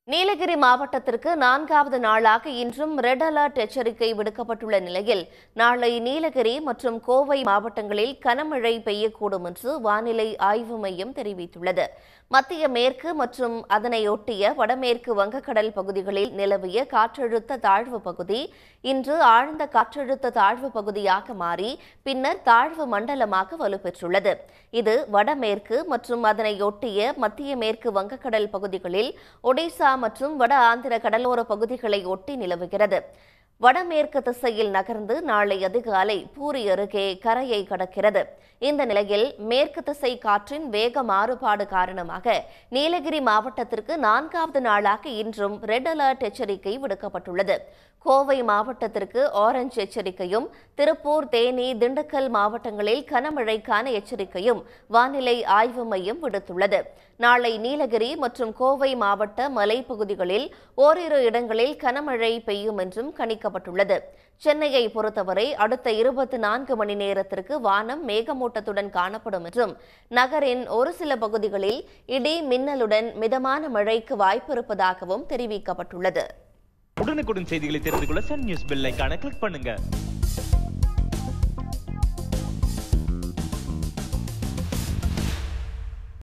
நீலகிரி மாவட்டத்திற்கு நான்காவது நாளாக இன்றும் ரெட் அலர்ட் எச்சரிக்கை விடுக்கப்பட்டுள்ள நிலையில் நாளை நீலகிரி மற்றும் கோவை மாவட்டங்களில் கனமழை பெய்யக்கூடும் என்று வானிலை ஆய்வு மையம் தெரிவித்துள்ளது மத்திய மேற்கு மற்றும் அதனையொட்டிய வடமேற்கு வங்கக்கடல் பகுதிகளில் நிலவிய காற்றழுத்த தாழ்வு பகுதி இன்று ஆழ்ந்த காற்றழுத்த தாழ்வு பகுதியாக மாறி பின்னர் தாழ்வு மண்டலமாக வலுப்பெற்றுள்ளது இது வடமேற்கு மற்றும் அதனையொட்டிய மத்திய மேற்கு வங்கக்கடல் பகுதிகளில் ஒடிசா மற்றும் வட ஆந்திர கடலோர பகுதிகளை ஒட்டி நிலவுகிறது வடமேற்கு திசையில் நகர்ந்து நாளை அதிகாலை பூரி அருகே கரையை கடக்கிறது இந்த நிலையில் மேற்கு திசை காற்றின் வேக மாறுபாடு காரணமாக நீலகிரி மாவட்டத்திற்கு நான்காவது நாளாக இன்றும் ரெட் அலர்ட் எச்சரிக்கை விடுக்கப்பட்டுள்ளது கோவை மாவட்டத்திற்கு ஆரஞ்சு எச்சரிக்கையும் திருப்பூர் தேனி திண்டுக்கல் மாவட்டங்களில் கனமழைக்கான எச்சரிக்கையும் வானிலை ஆய்வு மையம் விடுத்துள்ளது நாளை நீலகிரி மற்றும் கோவை மாவட்ட மலைப்பகுதிகளில் ஓரிரு இடங்களில் கனமழை பெய்யும் என்றும் கணிக்கப்பட்டுள்ளது சென்னையை பொறுத்தவரை அடுத்த இருபத்தி நான்கு மணி நேரத்திற்கு வானம் மேகமூட்டத்துடன் காணப்படும் என்றும் நகரின் ஒரு சில பகுதிகளில் இடி மின்னலுடன் மிதமான மழைக்கு வாய்ப்பு இருப்பதாகவும் தெரிவிக்கப்பட்டுள்ளது உடனுக்குடன் செய்திகளை தெரிந்து கொள்ள சன் நியூஸ் பெல் ஐகானை கிளிக் பண்ணுங்க